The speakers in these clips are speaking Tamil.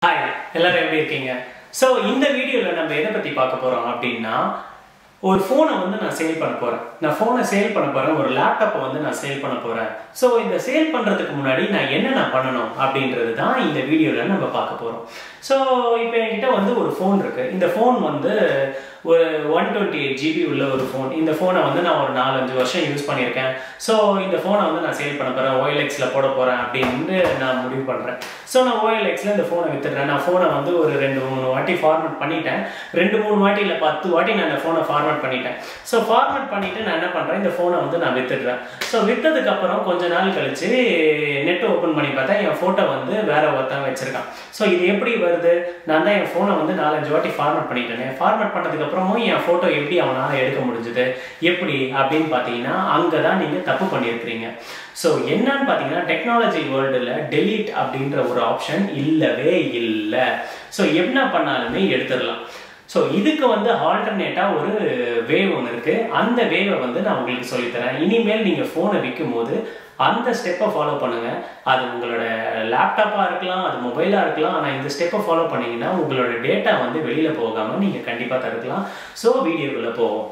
ஹாய் எல்லாரும் எப்படி இருக்கீங்க ஸோ இந்த வீடியோவில் நம்ம எதை பற்றி பார்க்க போகிறோம் அப்படின்னா ஒரு ஃபோனை வந்து நான் சேல் பண்ண போகிறேன் நான் ஃபோனை சேல் பண்ண போகிறேன் ஒரு லேப்டாப்பை வந்து நான் சேல் பண்ண போகிறேன் ஸோ இந்த சேல் பண்ணுறதுக்கு முன்னாடி நான் என்ன நான் பண்ணணும் அப்படின்றது தான் இந்த வீடியோவில் நம்ம பார்க்க போகிறோம் ஸோ இப்போ என்கிட்ட வந்து ஒரு ஃபோன் இருக்குது இந்த ஃபோன் வந்து ஒரு ஒன் டுவெண்ட்டி எயிட் ஜிபி உள்ள ஒரு ஃபோன் இந்த ஃபோனை வந்து நான் ஒரு நாலஞ்சு வருஷம் யூஸ் பண்ணியிருக்கேன் ஸோ இந்த ஃபோனை வந்து நான் சேல் பண்ண போகிறேன் ஓஎல்எக்ஸில் போட போகிறேன் அப்படின்னு நான் முடிவு பண்ணுறேன் ஸோ நான் ஓஎல்எக்ஸில் இந்த ஃபோனை வித்துடுறேன் நான் ஃபோனை வந்து ஒரு ரெண்டு மூணு வாட்டி ஃபார்மேட் பண்ணிட்டேன் ரெண்டு மூணு வாட்டி இல்லை பத்து வாட்டி நான் இந்த ஃபோனை ஃபார்மேட் பண்ணிட்டேன் ஸோ ஃபார்மேட் பண்ணிவிட்டு நான் என்ன பண்ணுறேன் இந்த ஃபோனை வந்து நான் வித்துடுறேன் ஸோ விற்றதுக்கப்புறம் கொஞ்ச நாள் கழிச்சு நெட் ஓப்பன் பண்ணி பார்த்தா என் ஃபோட்டோ வந்து வேற ஒருத்தன் வச்சிருக்கான் ஸோ இது எப்படி வருது நான் தான் என் ஃபோனை வந்து நாலஞ்சு வாட்டி ஃபார்மேட் பண்ணிட்டேனே ஃபார்மேட் பண்ணதுக்கப்புறமும் என் ஃபோட்டோ எப்படி அவனால் எடுக்க முடிஞ்சுது எப்படி அப்படின்னு பார்த்தீங்கன்னா அங்கே தான் நீங்கள் தப்பு பண்ணியிருக்கிறீங்க ஸோ என்னன்னு பார்த்தீங்கன்னா டெக்னாலஜி வேர்ல்டில் டெலீட் அப்படின்ற ஒரு ஆப்ஷன் இல்லவே இல்லை ஸோ என்ன பண்ணாலுமே எடுத்துடலாம் ஸோ இதுக்கு வந்து ஆல்டர்னேட்டாக ஒரு வேவ் ஒன்று இருக்குது அந்த வேவை வந்து நான் உங்களுக்கு சொல்லித்தரேன் இனிமேல் நீங்கள் ஃபோனை விற்கும் போது அந்த ஸ்டெப்பை ஃபாலோ பண்ணுங்கள் அது உங்களோட லேப்டாப்பாக இருக்கலாம் அது மொபைலாக இருக்கலாம் ஆனால் இந்த ஸ்டெப்பை ஃபாலோ பண்ணிங்கன்னா உங்களோட டேட்டா வந்து வெளியில் போகாமல் நீங்கள் கண்டிப்பாக தடுக்கலாம் ஸோ வீடியோக்குள்ளே போவோம்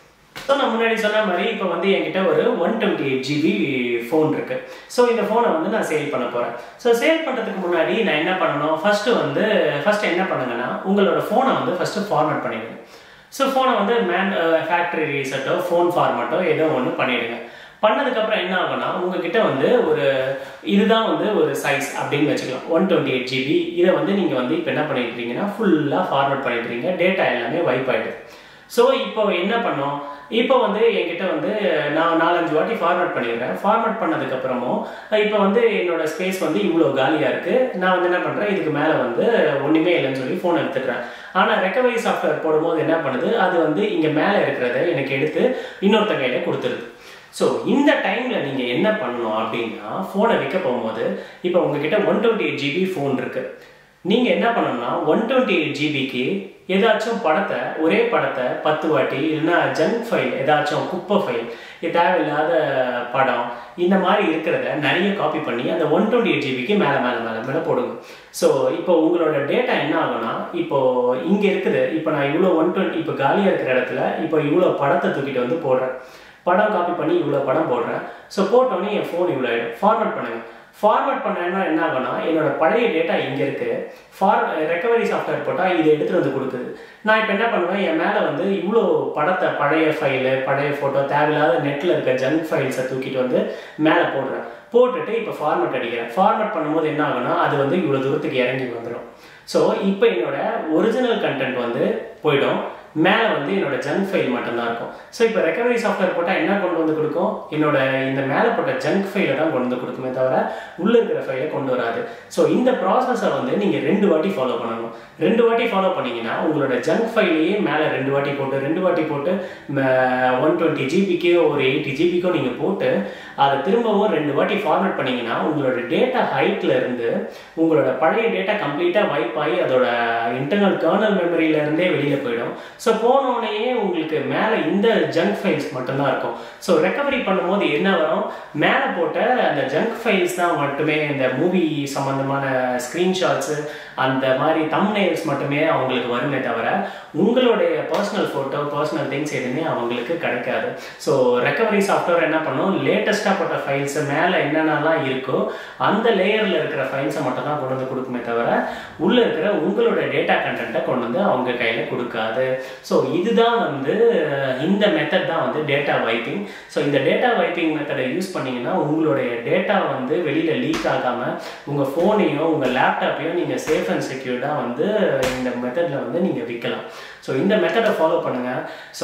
ஸோ நான் முன்னாடி சொன்ன மாதிரி இப்போ வந்து என்கிட்ட ஒரு one twenty eight GB phone இருக்கு ஸோ இந்த ஃபோனை வந்து நான் சேல் பண்ண போகிறேன் ஸோ சேல் பண்ணுறதுக்கு முன்னாடி நான் என்ன பண்ணணும் ஃபர்ஸ்ட் வந்து ஃபர்ஸ்ட் என்ன பண்ணுங்கன்னா உங்களோட ஃபோனை வந்து ஃபர்ஸ்ட் ஃபார்மேட் பண்ணிடுங்க ஸோ ஃபோனை வந்து மேன் ஃபேக்ட்ரி ரீசெட்டோ ஃபோன் ஃபார்மேட்டோ ஏதோ ஒன்று பண்ணிடுங்க பண்ணதுக்கப்புறம் என்ன ஆகும்னா உங்ககிட்ட வந்து ஒரு இதுதான் வந்து ஒரு சைஸ் அப்படின்னு வச்சுக்கலாம் ஒன் டுவெண்ட்டி எயிட் ஜிபி இதை வந்து நீங்கள் வந்து இப்போ என்ன பண்ணிட்டுருக்கீங்கன்னா ஃபுல்லாக ஃபார்வர்ட் பண்ணிட்டுருங்க டேட்டா எல்லாமே வைப் ஆகிடுது ஸோ இப்போ என்ன பண்ணோம் இப்போ வந்து என்கிட்ட வந்து நான் நாலஞ்சு வாட்டி ஃபார்மேட் பண்ணிடுறேன் ஃபார்மேட் பண்ணதுக்கப்புறமும் இப்போ வந்து என்னோட ஸ்பேஸ் வந்து இவ்வளோ காலியாக இருக்குது நான் வந்து என்ன பண்ணுறேன் இதுக்கு மேலே வந்து ஒன்றுமே இல்லைன்னு சொல்லி ஃபோன் எடுத்துடுறேன் ஆனால் ரெக்கவரி சாஃப்ட்வேர் போடும்போது என்ன பண்ணுது அது வந்து இங்கே மேலே இருக்கிறத எனக்கு எடுத்து இன்னொருத்த கையில் கொடுத்துருது ஸோ இந்த டைமில் நீங்கள் என்ன பண்ணணும் அப்படின்னா ஃபோனை விற்க போகும்போது இப்போ உங்ககிட்ட one twenty eight GB phone இருக்குது நீங்கள் என்ன பண்ணணும்னா ஒன் டுவெண்ட்டி எயிட் ஜிபிக்கு ஏதாச்சும் படத்தை ஒரே படத்தை பத்து வாட்டி இல்லைன்னா ஜங்க் ஃபைல் ஏதாச்சும் குப்பை ஃபைல் தேவையில்லாத படம் இந்த மாதிரி இருக்கிறத நிறைய காப்பி பண்ணி அந்த ஒன் டுவெண்ட்டி எயிட் ஜிபிக்கு மேலே மேலே மேலே மேலே போடுங்க ஸோ இப்போ உங்களோட டேட்டா என்ன ஆகும்னா இப்போ இங்கே இருக்குது இப்போ நான் இவ்வளோ ஒன் டுவெண்ட்டி இப்போ காலியாக இருக்கிற இடத்துல இப்போ இவ்வளோ படத்தை தூக்கிட்டு வந்து போடுறேன் படம் காப்பி பண்ணி இவ்வளோ படம் போடுறேன் ஸோ போட்டோன்னே என் ஃபோன் இவ்வளோ ஆகிடும் ஃபார்மேட் பண்ணுங்கள் ஃபார்மேட் பண்ணேன்னா என்ன ஆகும்னா என்னோட பழைய டேட்டா இங்கே இருக்குது ஃபார் ரெக்கவரி சாஃப்ட்வேர் போட்டால் இதை எடுத்துகிட்டு வந்து கொடுக்குது நான் இப்போ என்ன பண்ணுவேன் என் மேலே வந்து இவ்வளோ படத்தை பழைய ஃபைலு பழைய ஃபோட்டோ தேவையில்லாத நெட்டில் இருக்க ஜங்க் ஃபைல்ஸை தூக்கிட்டு வந்து மேலே போடுறேன் போட்டுட்டு இப்போ ஃபார்மேட் அடிக்கிறேன் ஃபார்மேட் பண்ணும்போது என்ன ஆகும்னா அது வந்து இவ்வளோ தூரத்துக்கு இறங்கி வந்துடும் ஸோ இப்போ என்னோட ஒரிஜினல் கண்டென்ட் வந்து போயிடும் மேலே வந்து என்னோட ஜங்க் ஃபைல் மட்டும்தான் இருக்கும் ஸோ இப்போ ரெக்கவரி சாஃப்ட்வேர் போட்டால் என்ன கொண்டு வந்து கொடுக்கும் என்னோட இந்த மேலே போட்ட ஜங்க் ஃபைலை தான் கொண்டு வந்து கொடுக்குமே தவிர உள்ளே இருக்கிற ஃபைலை கொண்டு வராது ஸோ இந்த ப்ராசஸை வந்து நீங்கள் ரெண்டு வாட்டி ஃபாலோ பண்ணணும் ரெண்டு வாட்டி ஃபாலோ பண்ணிங்கன்னா உங்களோட ஜங்க் ஃபைலையே மேலே ரெண்டு வாட்டி போட்டு ரெண்டு வாட்டி போட்டு ஒன் டுவெண்ட்டி ஜிபிக்கோ ஒரு எயிட்டி ஜிபிக்கோ நீங்கள் போட்டு அதை திரும்பவும் ரெண்டு வாட்டி ஃபார்மேட் பண்ணிங்கன்னா உங்களோட டேட்டா ஹைட்டில் இருந்து உங்களோட பழைய டேட்டா கம்ப்ளீட்டாக வைப் ஆகி அதோட இன்டர்னல் கர்னல் மெமரியிலேருந்தே வெளியில் போயிடும் ஸோ போனோடனேயே உங்களுக்கு மேலே இந்த ஜங்க் ஃபைல்ஸ் மட்டும்தான் இருக்கும் ஸோ ரெக்கவரி பண்ணும்போது என்ன வரும் மேலே போட்ட அந்த ஜங்க் ஃபைல்ஸ் தான் மட்டுமே இந்த மூவி சம்மந்தமான ஸ்க்ரீன்ஷாட்ஸு அந்த மாதிரி தம்னேல்ஸ் மட்டுமே அவங்களுக்கு வருமே தவிர உங்களுடைய பர்சனல் ஃபோட்டோ பர்சனல் திங்ஸ் எதுவுமே அவங்களுக்கு கிடைக்காது ஸோ ரெக்கவரி சாஃப்ட்வேர் என்ன பண்ணும் லேட்டஸ்ட்டாக போட்ட ஃபைல்ஸை மேலே என்னென்னலாம் இருக்கோ அந்த லேயரில் இருக்கிற ஃபைல்ஸை மட்டும் தான் கொண்டு வந்து கொடுக்குமே தவிர உள்ளே இருக்கிற உங்களோட டேட்டா கண்டென்ட்டை கொண்டு வந்து அவங்க கையில் கொடுக்காது ஸோ இதுதான் வந்து இந்த மெத்தட் தான் வந்து டேட்டா வைப்பிங் ஸோ இந்த டேட்டா வைப்பிங் மெத்தடை யூஸ் பண்ணிங்கன்னா உங்களுடைய டேட்டா வந்து வெளியில் லீக் ஆகாமல் உங்கள் ஃபோனையோ உங்கள் லேப்டாப்பையோ நீங்கள் சேஃப் அண்ட் செக்யூர்டாக வந்து இந்த மெத்தடில் வந்து நீங்கள் விற்கலாம் ஸோ இந்த மெத்தடை ஃபாலோ பண்ணுங்கள் ஸோ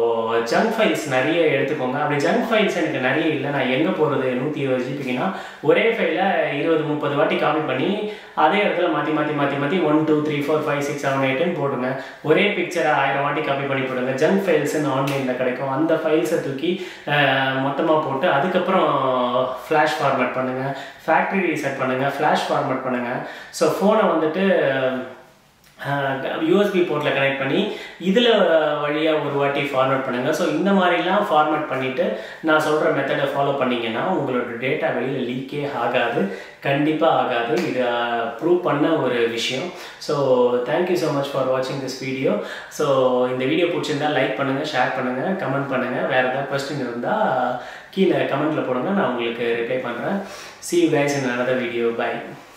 ஜங்க் ஃபைல்ஸ் நிறைய எடுத்துக்கோங்க அப்படி ஜங்க் ஃபைல்ஸ் எனக்கு நிறைய இல்லை நான் எங்கே போகிறது நூற்றி இருபது ஜிபிக்குன்னா ஒரே ஃபைலை இருபது முப்பது வாட்டி காப்பி பண்ணி அதே இடத்துல மாற்றி மாற்றி மாற்றி மாற்றி one two three four five six seven எயிட்டுன்னு போடுங்க ஒரே பிக்சரை ஆயிரம் வாட்டி காப்பி பண்ணி போடுங்க ஜங்க் ஃபைல்ஸ்னு ஆன்லைனில் கிடைக்கும் அந்த ஃபைல்ஸை தூக்கி மொத்தமாக போட்டு அதுக்கப்புறம் ஃப்ளாஷ் ஃபார்மேட் பண்ணுங்கள் ஃபேக்ட்ரி ரீசெட் பண்ணுங்கள் ஃப்ளாஷ் ஃபார்மேட் பண்ணுங்கள் ஸோ ஃபோனை வந்துட்டு யூஎஸ்பி போர்ட்டில் கனெக்ட் பண்ணி இதில் வழியாக ஒரு வாட்டி ஃபார்மேட் பண்ணுங்கள் ஸோ இந்த மாதிரிலாம் ஃபார்மேட் பண்ணிவிட்டு நான் சொல்கிற மெத்தடை ஃபாலோ பண்ணிங்கன்னா உங்களோட டேட்டா வெளியில் லீக்கே ஆகாது கண்டிப்பாக ஆகாது இது ப்ரூவ் பண்ண ஒரு விஷயம் so thank you so much for வாட்சிங் திஸ் வீடியோ ஸோ இந்த வீடியோ பிடிச்சிருந்தா லைக் பண்ணுங்கள் ஷேர் பண்ணுங்கள் கமெண்ட் பண்ணுங்கள் வேறு ஏதாவது கொஸ்டின் இருந்தால் கீழே கமெண்ட்டில் போடுங்க நான் உங்களுக்கு ரிப்ளை பண்ணுறேன் see you guys in another video by